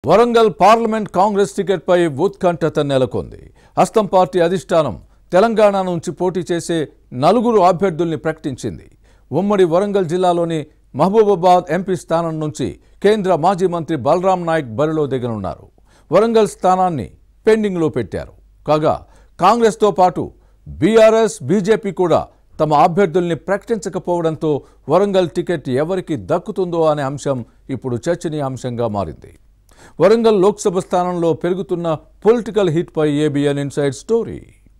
Warangal parliament Congress టికెట్పై ఉత్కంఠత నెలకొంది హస్తం పార్టీ అధిష్టానం తెలంగాణ నుంచి పోటీ చేసే నలుగురు అభ్యర్థుల్ని ప్రకటించింది ఉమ్మడి వరంగల్ జిల్లాలోని మహబూబాబాద్ ఎంపీ స్థానం నుంచి కేంద్ర మాజీ మంత్రి బలరాం నాయక్ బరిలో దిగనున్నారు వరంగల్ స్థానాన్ని పెండింగ్లో పెట్టారు కాగా కాంగ్రెస్తో పాటు బీఆర్ఎస్ బీజేపీ కూడా తమ అభ్యర్థుల్ని ప్రకటించకపోవడంతో వరంగల్ టికెట్ ఎవరికి దక్కుతుందో అనే అంశం ఇప్పుడు చర్చనీయాంశంగా మారింది వరంగల్ లోక్సభ స్థానంలో పెరుగుతున్న పొలిటికల్ హిట్ పై ABN inside story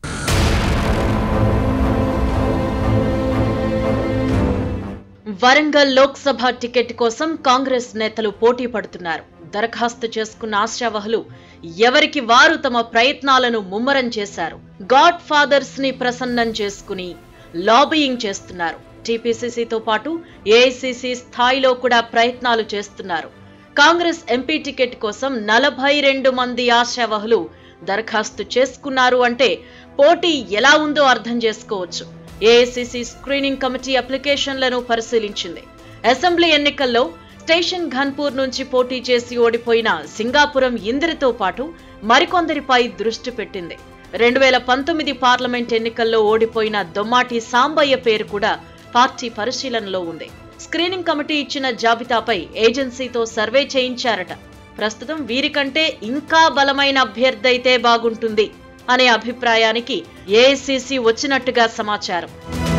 Warangal Lok Sabha ticket కోసం కాంగ్రెస్ నేతలు పోటీ పడుతున్నారు దరఖాస్తు చేసుకున్న ఆశావహులు ఎవరికి వారు తమ ప్రయత్నాలను ముమ్మరం చేశారు గాడ్ ఫాదర్స్ ని ప్రసన్నం చేసుకుని లాబియింగ్ చేస్తున్నారు టీపీసీసీతో పాటు ఏఐసీసీ స్థాయిలో కూడా ప్రయత్నాలు చేస్తున్నారు కాంగ్రెస్ ఎంపీ టికెట్ కోసం నలభై రెండు మంది ఆశావహులు దరఖాస్తు చేసుకున్నారు అంటే పోటీ ఎలా ఉందో అర్థం చేసుకోవచ్చు ఏఐసిసి స్క్రీనింగ్ కమిటీ అప్లికేషన్లను పరిశీలించింది అసెంబ్లీ ఎన్నికల్లో స్టేషన్ ఘన్పూర్ నుంచి పోటీ చేసి ఓడిపోయిన సింగాపురం ఇందిరితో పాటు మరికొందరిపై దృష్టి పెట్టింది రెండు వేల పంతొమ్మిది పార్లమెంట్ ఎన్నికల్లో ఓడిపోయిన దొమ్మాటి సాంబయ్య పేరు కూడా పార్టీ పరిశీలనలో ఉంది స్క్రీనింగ్ కమిటీ ఇచ్చిన జాబితాపై ఏజెన్సీతో సర్వే చేయించారట ప్రస్తుతం వీరికంటే ఇంకా బలమైన అభ్యర్థి అయితే బాగుంటుంది అనే అభిప్రాయానికి ఏఐసిసి వచ్చినట్టుగా సమాచారం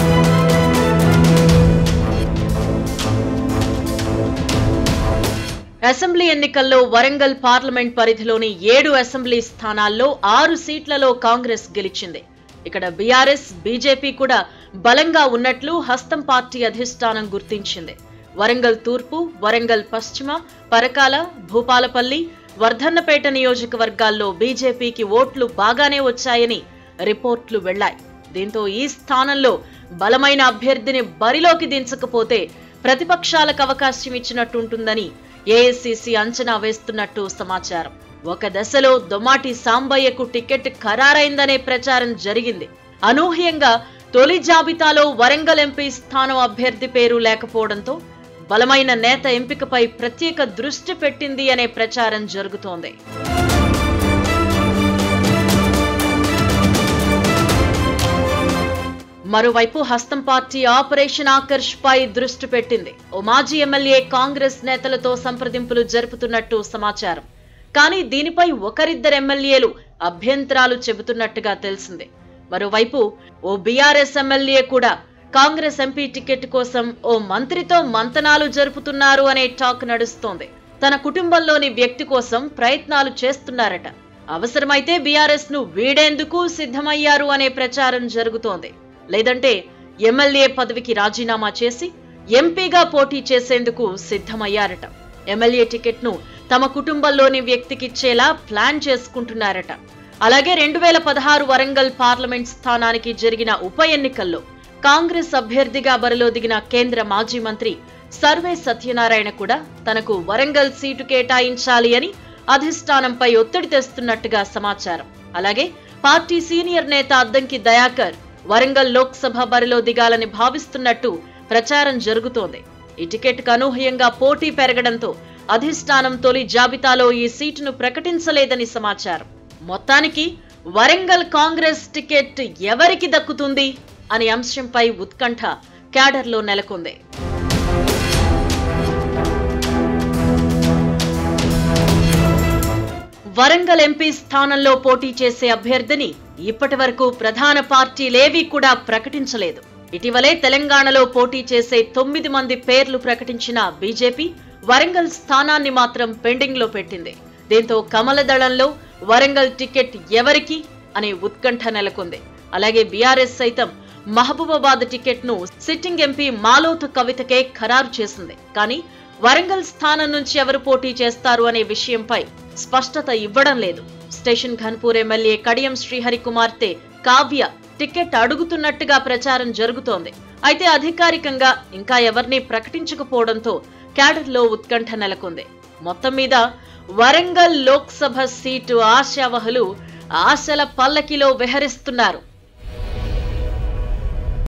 అసెంబ్లీ ఎన్నికల్లో వరంగల్ పార్లమెంట్ పరిధిలోని ఏడు అసెంబ్లీ స్థానాల్లో ఆరు సీట్లలో కాంగ్రెస్ గెలిచింది ఇక్కడ బీఆర్ఎస్ బీజేపీ కూడా బలంగా ఉన్నట్లు హస్తం పార్టీ అధిష్టానం గుర్తించింది వరంగల్ తూర్పు వరంగల్ పశ్చిమ పరకాల భూపాలపల్లి వర్ధన్నపేట నియోజకవర్గాల్లో బీజేపీకి ఓట్లు బాగానే వచ్చాయని రిపోర్ట్లు వెళ్లాయి దీంతో ఈ స్థానంలో బలమైన అభ్యర్థిని బరిలోకి దించకపోతే ప్రతిపక్షాలకు అవకాశం ఇచ్చినట్టుంటుందని ఏఐసిసి అంచనా వేస్తున్నట్టు సమాచారం ఒక దశలో దొమాటి సాంబయ్యకు టికెట్ ఖరారైందనే ప్రచారం జరిగింది అనూహ్యంగా తొలి జాబితాలో వరంగల్ ఎంపీ స్థానం అభ్యర్థి పేరు లేకపోవడంతో బలమైన నేత ఎంపికపై ప్రత్యేక దృష్టి పెట్టింది అనే ప్రచారం జరుగుతోంది మరోవైపు హస్తం పార్టీ ఆపరేషన్ ఆకర్ష్ పై దృష్టి పెట్టింది ఓ మాజీ ఎమ్మెల్యే కాంగ్రెస్ నేతలతో సంప్రదింపులు జరుపుతున్నట్టు సమాచారం కానీ దీనిపై ఒకరిద్దరు ఎమ్మెల్యేలు అభ్యంతరాలు చెబుతున్నట్టుగా తెలిసింది మరోవైపు ఓ బీఆర్ఎస్ ఎమ్మెల్యే కూడా కాంగ్రెస్ ఎంపీ టికెట్ కోసం ఓ మంత్రితో మంతనాలు జరుపుతున్నారు అనే టాక్ నడుస్తోంది తన కుటుంబంలోని వ్యక్తి కోసం ప్రయత్నాలు చేస్తున్నారట అవసరమైతే బీఆర్ఎస్ ను వీడేందుకు సిద్ధమయ్యారు అనే ప్రచారం జరుగుతోంది లేదంటే ఎమ్మెల్యే పదవికి రాజీనామా చేసి ఎంపీగా పోటీ చేసేందుకు సిద్ధమయ్యారట ఎమ్మెల్యే టికెట్ ను తమ కుటుంబంలోని వ్యక్తికిచ్చేలా ప్లాన్ చేసుకుంటున్నారట అలాగే రెండు వేల పదహారు వరంగల్ పార్లమెంట్ స్థానానికి జరిగిన ఉప ఎన్నికల్లో కాంగ్రెస్ అభ్యర్థిగా బరిలో దిగిన కేంద్ర మాజీ మంత్రి సర్వే సత్యనారాయణ కూడా తనకు వరంగల్ సీటు కేటాయించాలి అని అధిష్టానంపై ఒత్తిడి తెస్తున్నట్టుగా సమాచారం అలాగే పార్టీ సీనియర్ నేత అద్దంకి దయాకర్ వరంగల్ లోక్సభ బరిలో దిగాలని భావిస్తున్నట్టు ప్రచారం జరుగుతోంది ఈ టికెట్ అనూహ్యంగా పోటీ పెరగడంతో అధిష్టానం తొలి జాబితాలో ఈ సీటును ప్రకటించలేదని సమాచారం మొత్తానికి వరంగల్ కాంగ్రెస్ టికెట్ ఎవరికి దక్కుతుంది అనే అంశంపై ఉత్కంఠ క్యాడర్లో నెలకొంది వరంగల్ ఎంపీ స్థానంలో పోటీ చేసే అభ్యర్థిని ఇప్పటి వరకు ప్రధాన పార్టీలేవీ కూడా ప్రకటించలేదు ఇటీవలే తెలంగాణలో పోటీ చేసే తొమ్మిది మంది పేర్లు ప్రకటించిన బీజేపీ వరంగల్ స్థానాన్ని మాత్రం పెండింగ్ లో పెట్టింది దీంతో కమలదళంలో వరంగల్ టికెట్ ఎవరికి అనే ఉత్కంఠ నెలకొంది అలాగే బీఆర్ఎస్ సైతం మహబూబాబాద్ టికెట్ ను సిట్టింగ్ ఎంపీ మాలోతు కవితకే ఖరారు చేసింది కానీ వరంగల్ స్థానం నుంచి ఎవరు పోటీ చేస్తారు అనే విషయంపై స్పష్టత ఇవ్వడం లేదు స్టేషన్ ఘన్పూర్ ఎమ్మెల్యే కడియం శ్రీహరి కుమార్తె కావ్య టికెట్ అడుగుతున్నట్టుగా ప్రచారం జరుగుతోంది అయితే అధికారికంగా ఇంకా ఎవరిని ప్రకటించకపోవడంతో క్యాడర్లో ఉత్కంఠ నెలకొంది మొత్తం మీద వరంగల్ లోక్సభ సీటు ఆశావహులు ఆశల పల్లకిలో విహరిస్తున్నారు